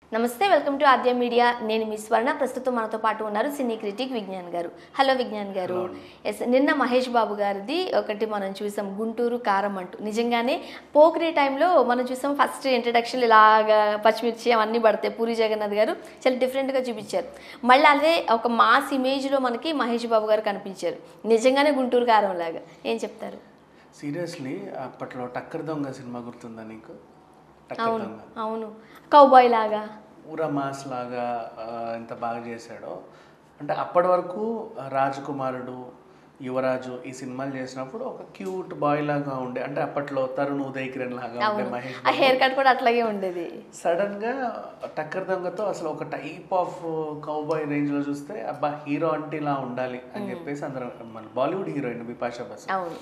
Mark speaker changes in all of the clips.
Speaker 1: నమస్తే welcome to Aadya media నేను మీ స్వర్ణ ప్రస్తుతం మనతో పాటు ఉన్నారు సినీ క్రిటిక్ విజ్ఞాన్ గారు హలో విజ్ఞాన్ గారు ఎస్ నిన్న మహేష్ బాబు గారిది ఒకటి మనం చూసాం గుంటూరు కారం అంటూ నిజంగానే పోక్రీ టైంలో మనం చూసాం ఫస్ట్ ఇంట్రడక్షన్ ఇలాగా పచ్చిమిర్చి అవన్నీ పడతాయి పూరి జగన్నాథ్ గారు చాలా డిఫరెంట్గా చూపించారు మళ్ళీ అదే ఒక మాస్ ఇమేజ్లో మనకి మహేష్ బాబు గారు కనిపించారు నిజంగానే గుంటూరు కారం లాగా ఏం చెప్తారు
Speaker 2: సీరియస్లీ అప్పట్లో టక్కర్ దొంగ సినిమా గుర్తుందా నీకు టక్కర్
Speaker 1: అవును
Speaker 2: దొంగ
Speaker 1: అవును కౌబాయ్ లాగా
Speaker 2: ఊరా మాస్ లాగా ఆ, ఎంత బాగా చేశాడో అంటే అప్పటి వరకు రాజకుమారుడు యువరాజు ఈ సినిమాలు చేసినప్పుడు ఒక క్యూట్ బాయ్ లాగా ఉండే అంటే అప్పట్లో తరుణ్ ఉదయ్ కిరణ్ లాగా ఉండే
Speaker 1: అవును
Speaker 2: మహేష్
Speaker 1: ఆ హెయిర్ కట్ కూడా అట్లాగే ఉండేది
Speaker 2: సడన్ గా టక్కర్ దొంగతో అసలు ఒక టైప్ ఆఫ్ కౌబాయ్ రేంజ్ లో చూస్తే అబ్బా హీరో అంటే ఇలా ఉండాలి అని చెప్పేసి అందరం మన బాలీవుడ్ హీరోయిన్ బిపాషా బస్
Speaker 1: అవును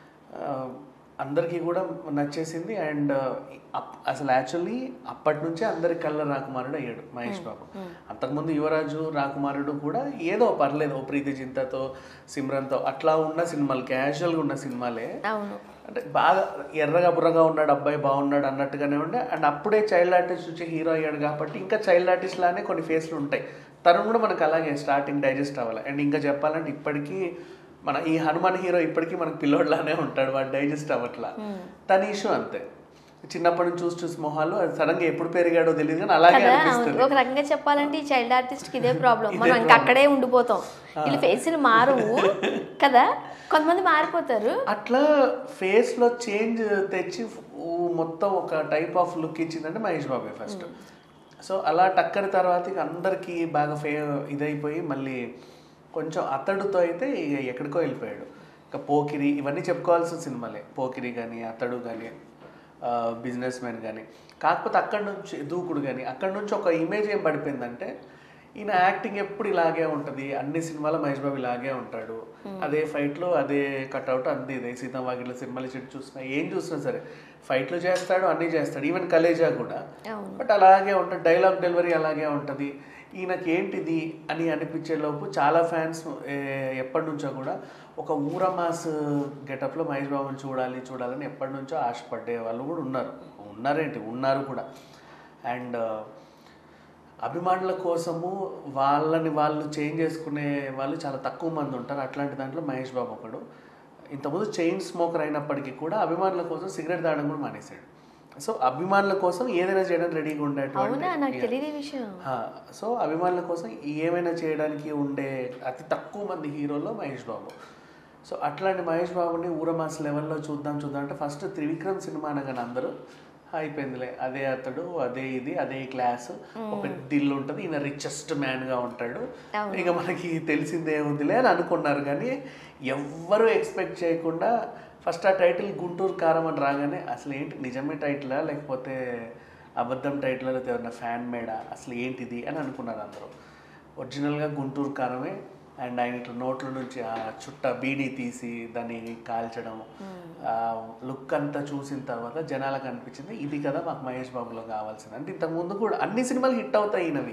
Speaker 2: ఆ, అందరికీ కూడా నచ్చేసింది అండ్ అసలు యాక్చువల్లీ అప్పటి నుంచే అందరి కళ్ళ రాకుమారుడు అయ్యాడు మహేష్ బాబు అంతకుముందు యువరాజు రాకుమారుడు కూడా ఏదో పర్లేదు ఓ ప్రీతి చింతతో సిమ్రన్తో అట్లా ఉన్న సినిమాలు క్యాజువల్గా ఉన్న సినిమాలే
Speaker 1: అవును
Speaker 2: అంటే బాగా ఎర్రగా బుర్రగా ఉన్నాడు అబ్బాయి బాగున్నాడు అన్నట్టుగానే ఉండే అండ్ అప్పుడే చైల్డ్ ఆర్టిస్ట్ వచ్చి హీరో అయ్యాడు కాబట్టి ఇంకా చైల్డ్ ఆర్టిస్ట్ లానే కొన్ని ఫేస్లు ఉంటాయి తరుణ్ కూడా మనకు అలాగే స్టార్టింగ్ డైజెస్ట్ అవ్వాలి అండ్ ఇంకా చెప్పాలంటే ఇప్పటికీ మన ఈ హనుమాన్ హీరో ఇప్పటికీ మనకు పిల్లోడ్లానే ఉంటాడు వాడు డైజెస్ట్ అవ్వట్లా తనీషు అంతే చిన్నప్పటి నుంచి చూసి చూసి మొహాలు అది సడన్గా ఎప్పుడు పెరిగాడో తెలియదు కానీ అలాగే
Speaker 1: కదా
Speaker 2: అనిపిస్తుంది
Speaker 1: అవును. ఒక రకంగా చెప్పాలంటే ఈ చైల్డ్ ఆర్టిస్ట్ కి ఇదే ప్రాబ్లం మనం ఇంకా అక్కడే ఉండిపోతాం వీళ్ళ ఫేస్లు మారవు కదా కొంతమంది మారిపోతారు
Speaker 2: అట్లా ఫేస్ లో చేంజ్ తెచ్చి ఊ మొత్తం ఒక టైప్ ఆఫ్ లుక్ ఇచ్చిందంటే మహేష్ బాబే ఫస్ట్ సో అలా టక్కర్ తర్వాత ఇక అందరికి బాగా ఫే ఇదైపోయి మళ్ళీ కొంచెం అతడుతో అయితే ఇక ఎక్కడికో వెళ్ళిపోయాడు ఇంకా పోకిరి ఇవన్నీ చెప్పుకోవాల్సిన సినిమాలే పోకిరి కానీ అతడు కానీ బిజినెస్ మ్యాన్ కానీ కాకపోతే అక్కడి నుంచి దూకుడు కానీ అక్కడి నుంచి ఒక ఇమేజ్ ఏం పడిపోయిందంటే ఈయన యాక్టింగ్ ఎప్పుడు ఇలాగే ఉంటుంది అన్ని సినిమాలో మహేష్ బాబు ఇలాగే ఉంటాడు అదే ఫైట్లో అదే కట్అవుట్ అంది ఇదే సీతం వాకిట్లో సినిమాలు చెట్టు చూసినా ఏం చూసినా సరే ఫైట్లు చేస్తాడు అన్నీ చేస్తాడు ఈవెన్ కలేజా కూడా
Speaker 1: అవును
Speaker 2: బట్ అలాగే ఉంటుంది డైలాగ్ డెలివరీ అలాగే ఉంటుంది ఈయనకి ఏంటిది అని అనిపించే లోపు చాలా ఫ్యాన్స్ ఎప్పటి నుంచో కూడా ఒక ఊరమాస్ గెటప్లో మహేష్ బాబుని చూడాలి చూడాలని ఎప్పటి నుంచో ఆశపడ్డే వాళ్ళు కూడా ఉన్నారు ఉన్నారేంటి ఉన్నారు కూడా అండ్ అభిమానుల కోసము వాళ్ళని వాళ్ళు చేంజ్ చేసుకునే వాళ్ళు చాలా తక్కువ మంది ఉంటారు అట్లాంటి దాంట్లో మహేష్ బాబు ఒకడు ఇంతకుముందు చైన్ స్మోకర్ అయినప్పటికీ కూడా అభిమానుల కోసం సిగరెట్ తాగడం కూడా మానేశాడు సో అభిమానుల కోసం ఏదైనా చేయడానికి రెడీగా
Speaker 1: అవునా
Speaker 2: ఉండేటువంటి
Speaker 1: నాకు తెలియదు ఈ విషయం
Speaker 2: ఆ, సో అభిమానుల కోసం ఏమైనా చేయడానికి ఉండే అతి తక్కువ మంది హీరోల్లో మహేష్ బాబు సో అట్లాంటి మహేష్ బాబుని ఊరమాస్ లెవెల్లో చూద్దాం చూద్దాం అంటే ఫస్ట్ త్రివిక్రమ్ సినిమా అనగానే అందరూ అయిపోయిందిలే అదే అతడు అదే ఇది అదే క్లాస్ ఒక దిల్ ఉంటుంది ఈయన రిచెస్ట్ గా ఉంటాడు
Speaker 1: అవును.
Speaker 2: ఇక మనకి తెలిసిందే ఉందిలే అని అనుకున్నారు కానీ ఎవ్వరూ ఎక్స్పెక్ట్ చేయకుండా ఫస్ట్ ఆ టైటిల్ గుంటూరు కారం అని రాగానే అసలు ఏంటి నిజమే టైటిలా లేకపోతే అబద్ధం టైటిల్ లేకపోతే ఏమన్నా ఫ్యాన్ మేడా అసలు ఏంటిది అని అనుకున్నారు అందరూ ఒరిజినల్గా గుంటూరు కారమే అండ్ ఆయన ఇట్లా నోట్ల నుంచి ఆ చుట్ట బీడీ తీసి దాన్ని కాల్చడం ఆ లుక్ అంతా చూసిన తర్వాత జనాలకు అనిపించింది ఇది కదా మాకు మహేష్ బాబులో కావాల్సింది అంటే ఇంతకు ముందు కూడా అన్ని సినిమాలు హిట్ అవుతాయి ఈయనవి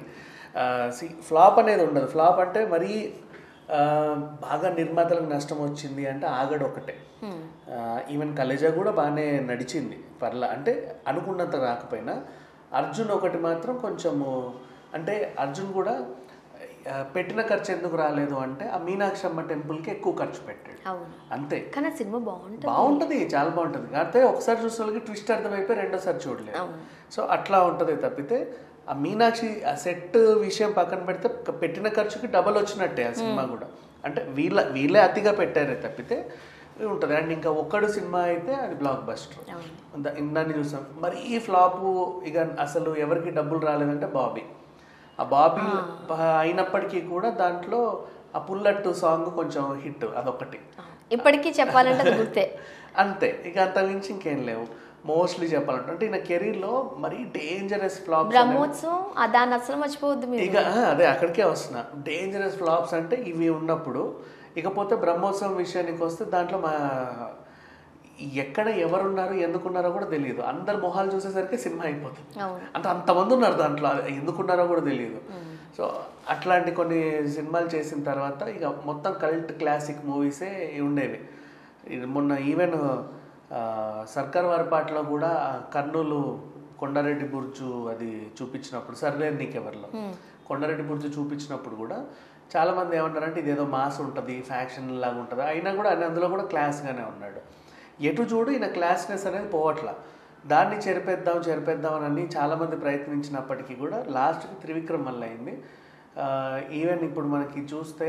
Speaker 2: ఫ్లాప్ అనేది ఉండదు ఫ్లాప్ అంటే మరీ ఆ, బాగా నిర్మాతలకు నష్టం వచ్చింది అంటే ఆగడు ఒకటే ఈవెన్ కలేజా కూడా బాగానే నడిచింది పర్లా అంటే అనుకున్నంత రాకపోయినా అర్జున్ ఒకటి మాత్రం కొంచెము అంటే అర్జున్ కూడా ఆ, పెట్టిన ఖర్చు ఎందుకు రాలేదు అంటే ఆ మీనాక్షమ్మ టెంపుల్కి ఎక్కువ ఖర్చు పెట్టాడు
Speaker 1: అవును
Speaker 2: అంతే
Speaker 1: కానీ ఆ సినిమా బాగుంటుంది
Speaker 2: బాగుంటుంది చాలా బాగుంటుంది కాకపోతే ఒకసారి చూసిన వాళ్ళకి ట్విస్ట్ అర్థమైపోయి రెండోసారి చూడలేదు
Speaker 1: అవును.
Speaker 2: సో అట్లా ఉంటుంది తప్పితే ఆ మీనాక్షి ఆ సెట్ విషయం పక్కన పెడితే క- పెట్టిన ఖర్చుకి డబల్ వచ్చినట్టే ఆ సినిమా కూడా అంటే వీళ్ళ వీళ్ళే అతిగా పెట్టారే తప్పితే ఇది ఉంటుంది అండ్ ఇంకా ఒక్కడు సినిమా అయితే అది బ్లాక్ బస్టర్
Speaker 1: అవును
Speaker 2: ఇందాన్ని చూసాం మరి ఈ ఫ్లాప్ ఇక అసలు ఎవరికి డబ్బులు రాలేదంటే బాబీ ఆ బాబీ ప- అయినప్పటికీ కూడా దాంట్లో ఆ పుల్లట్టు సాంగ్ కొంచెం హిట్ అదొకటి
Speaker 1: ఇప్పటికీ చెప్పాలంటే అది గుర్తే
Speaker 2: అంతే ఇక అంత మించి ఇంకేం లేవు మోస్ట్లీ చెప్పాలంటే అంటే ఈయన కెరీర్లో మరీ డేంజరస్ ఫ్లాప్స్
Speaker 1: బ్రహ్మోత్సవం ఆ దాన్ని అసలు మర్చిపోవద్దు మీరు
Speaker 2: ఇక ఆ, అదే అక్కడికే వస్తున్నా డేంజరస్ ఫ్లాప్స్ అంటే ఇవి ఉన్నప్పుడు ఇకపోతే బ్రహ్మోత్సవం విషయానికి వస్తే దాంట్లో మా ఎక్కడ ఎవరున్నారు ఎందుకున్నారో కూడా తెలియదు అందరు మొహాలు చూసేసరికి సినిమా అయిపోతుంది
Speaker 1: అవును
Speaker 2: అంటే అంతమంది ఉన్నారు దాంట్లో అది ఎందుకున్నారో కూడా తెలియదు సో అట్లాంటి కొన్ని సినిమాలు చేసిన తర్వాత ఇక మొత్తం కల్ట్ క్లాసిక్ మూవీసే ఉండేవి ఇది మొన్న ఈవెన్ సర్కార్ వారి పాటలో కూడా కర్నూలు కొండారెడ్డి బుర్జు అది చూపించినప్పుడు సర్లే నీకెవర్లో కొండారెడ్డి బుర్జు చూపించినప్పుడు కూడా చాలా మంది ఏమంటారంటే ఇది ఏదో మాస్ ఉంటుంది ఫ్యాక్షన్ లాగా ఉంటుంది అయినా కూడా ఆయన అందులో కూడా క్లాస్గానే ఉన్నాడు ఎటు చూడు ఈయన క్లాస్నెస్ అనేది పోవట్లా దాన్ని చెరిపేద్దాం చెరిపేద్దాం అని చాలామంది ప్రయత్నించినప్పటికీ కూడా లాస్ట్కి త్రివిక్రమ్ వల్ల అయింది ఈవెన్ ఇప్పుడు మనకి చూస్తే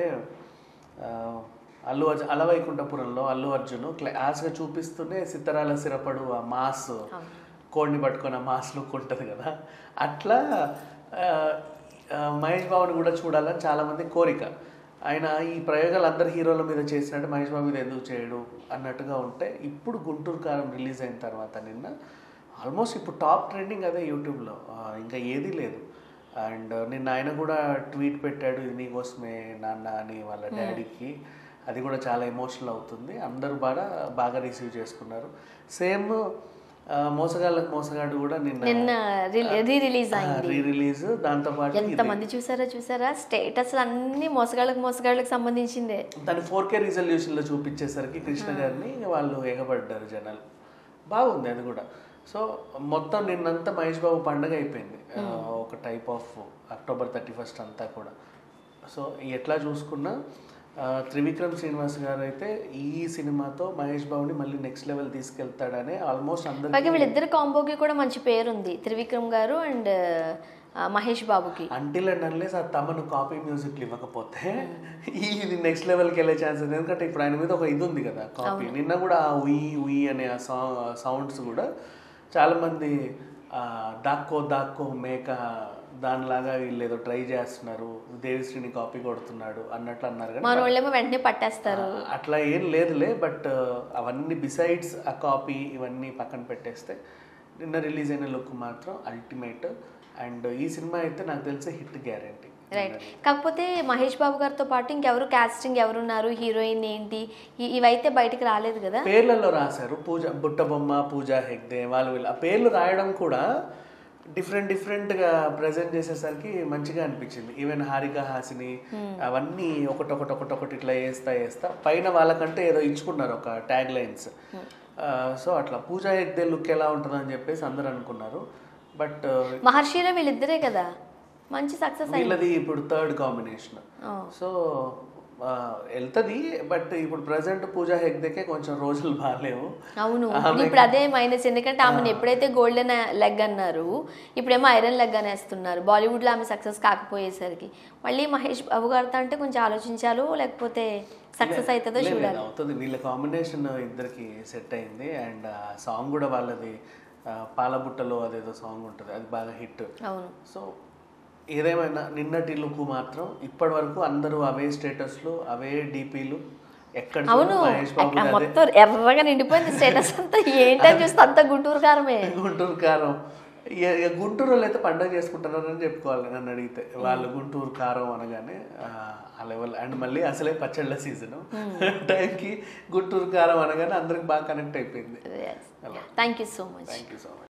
Speaker 2: ఆ, అల్లు అర్జున్ అలవైకుంఠపురంలో అల్లు అర్జున్ క్లాస్గా చూపిస్తూనే సిత్తరాల సిరపడు ఆ మాస్ కోడిని పట్టుకొని ఆ మాస్ లుక్ ఉంటుంది కదా అట్లా ఆ, ఆ, మహేష్ బాబుని కూడా చూడాలని చాలామంది కోరిక ఆయన ఈ ప్రయోగాలు అందరు హీరోల మీద చేసినట్టు మహేష్ బాబు మీద ఎందుకు చేయడు అన్నట్టుగా ఉంటే ఇప్పుడు గుంటూరు కారం రిలీజ్ అయిన తర్వాత నిన్న ఆల్మోస్ట్ ఇప్పుడు టాప్ ట్రెండింగ్ అదే యూట్యూబ్లో ఆ, ఇంకా ఏదీ లేదు అండ్ నిన్న ఆయన కూడా ట్వీట్ పెట్టాడు ఇది నీకోసమే నాన్న అని వాళ్ళ డాడీకి అది కూడా చాలా ఎమోషనల్ అవుతుంది అందరూ బాగా బాగా రిసీవ్ చేసుకున్నారు సేమ్ మోసగాళ్ళకి మోసగాడు కూడా నిన్న
Speaker 1: నిన్న రీ రిలీజ్ అయింది
Speaker 2: రీ రిలీజ్ దాంతో పాటు
Speaker 1: ఎంత మంది చూసారా చూసారా స్టేటస్ అన్ని మోసగాళ్ళకి మోసగాళ్ళకి సంబంధించిందే
Speaker 2: దాన్ని ఫోర్ కే రిజల్యూషన్లో చూపించేసరికి కృష్ణ గారిని వాళ్ళు ఎగబడ్డారు జనాలు బాగుంది అది కూడా సో మొత్తం నిన్నంతా మహేష్ బాబు పండగ అయిపోయింది ఆ, ఒక type of October thirty first అంతా కూడా సో ఎట్లా చూసుకున్నా ఆ, త్రివిక్రమ్ శ్రీనివాస్ గారు అయితే ఈ సినిమాతో మహేష్ బాబుని మళ్ళీ నెక్స్ట్ లెవెల్ తీసుకెళ్తాడని ఆల్మోస్ట్ అందరికీ
Speaker 1: పైగా వీళ్ళిద్దరి కాంబోకి కూడా మంచి పేరు ఉంది త్రివిక్రమ్ గారు అండ్ మహేష్ బాబుకి
Speaker 2: అంటిల్ అండ్ అన్లెస్ ఆ తమను కాపీ మ్యూజిక్లు ఇవ్వకపోతే ఈ ఇది నెక్స్ట్ లెవెల్కి వెళ్ళే ఛాన్స్ ఉంది ఎందుకంటే ఇప్పుడు ఆయన మీద ఒక ఇది ఉంది కదా కాపీ నిన్న కూడా ఆ ఉయి ఉయి అనే ఆ సౌ సౌండ్స్ కూడా చాలామంది ఆ, దాక్కో దాక్కో మేక దానిలాగా వీళ్ళు ఏదో ట్రై చేస్తున్నారు దేవిశ్రీని కాపీ కొడుతున్నాడు అన్నట్లు అన్నారు కానీ
Speaker 1: మన వాళ్ళేమో వెంటనే పట్టేస్తారు
Speaker 2: ఆ, అట్లా ఏం లేదులే బట్ అవన్నీ బిసైడ్స్ ఆ కాపీ ఇవన్నీ పక్కన పెట్టేస్తే నిన్న రిలీజ్ అయిన లుక్ మాత్రం అల్టిమేట్ అండ్ ఈ సినిమా అయితే నాకు తెలిసి హిట్ గ్యారంటీ
Speaker 1: రైట్ కాకపోతే మహేష్ బాబు గారితో పాటు ఇంకెవరు కాస్టింగ్ ఎవరున్నారు హీరోయిన్ ఏంటి ఇ- ఇవైతే బయటికి రాలేదు కదా
Speaker 2: పేర్లలో రాశారు పూజ బుట్టబొమ్మ పూజా హెగ్దే వాళ్ళు వీళ్ళు ఆ పేర్లు రాయడం కూడా డిఫరెంట్ డిఫరెంట్గా ప్రజెంట్ చేసేసరికి మంచిగా అనిపించింది ఈవెన్ హారిక హాసిని అవన్నీ ఒకటొకటి ఒకటొకటి ఇట్లా వేస్తా వేస్తా పైన వాళ్ళకంటే ఏదో ఇచ్చుకున్నారు ఒక ట్యాగ్ లైన్స్ సో అట్లా పూజా హెగ్దే లుక్ ఎలా ఉంటుందని చెప్పేసి అందరు అనుకున్నారు బట్
Speaker 1: మహర్షిలో వీళ్ళిద్దరే కదా మంచి సక్సెస్ అయింది
Speaker 2: వీళ్ళది ఇప్పుడు థర్డ్ కాంబినేషన్
Speaker 1: Oh.
Speaker 2: సో వెళ్తుంది బట్ ఇప్పుడు ప్రజెంట్ పూజా హెగ్దేకే కొంచెం రోజులు బాగాలేవు
Speaker 1: అవును ఇప్పుడు అదే మైనస్ ఎందుకంటే ఆమెను ఎప్పుడైతే గోల్డెన్ లెగ్ అన్నారు ఇప్పుడేమో ఐరన్ లెగ్ అనేస్తున్నారు బాలీవుడ్లో ఆమె సక్సెస్ కాకపోయేసరికి మళ్ళీ మహేష్ బాబు గారితో అంటే కొంచెం ఆలోచించాలో లేకపోతే సక్సెస్ అవుతుందో
Speaker 2: లేదు,
Speaker 1: చూడాలి
Speaker 2: లేదు, అవుతుంది వీళ్ళ కాంబినేషన్ ఇద్దరికి సెట్ అయింది అండ్ ఆ సాంగ్ కూడా వాళ్ళది ఆ, పాలబుట్టలో అదేదో సాంగ్ ఉంటుంది అది బాగా హిట్
Speaker 1: అవును
Speaker 2: సో ఏదేమైనా నిన్నటి లుక్ మాత్రం ఇప్పటి వరకు అందరూ అవే స్టేటస్లు అవే డిపిలు ఎక్కడ చూడు
Speaker 1: అవును
Speaker 2: మహేష్ బాబు
Speaker 1: అక్కడ మొత్తం ఎర్రగా నిండిపోయింది స్టేటస్ అంతా ఏంటని చూస్తే అంత గుంటూరు కారమే
Speaker 2: గుంటూరు కారం ఇక- ఇక గుంటూరు వాళ్ళు అయితే పండగ చేసుకుంటారని చెప్పుకోవాలి నన్ను అడిగితే వాళ్ళు గుంటూరు కారం అనగానే ఆ, ఆ లెవెల్ అండ్ మళ్ళీ అసలే పచ్చళ్ళ సీజన్ టైంకి గుంటూరు కారం అనగానే అందరికి బాగా కనెక్ట్ అయిపోయింది
Speaker 1: thank you so much
Speaker 2: thank you so much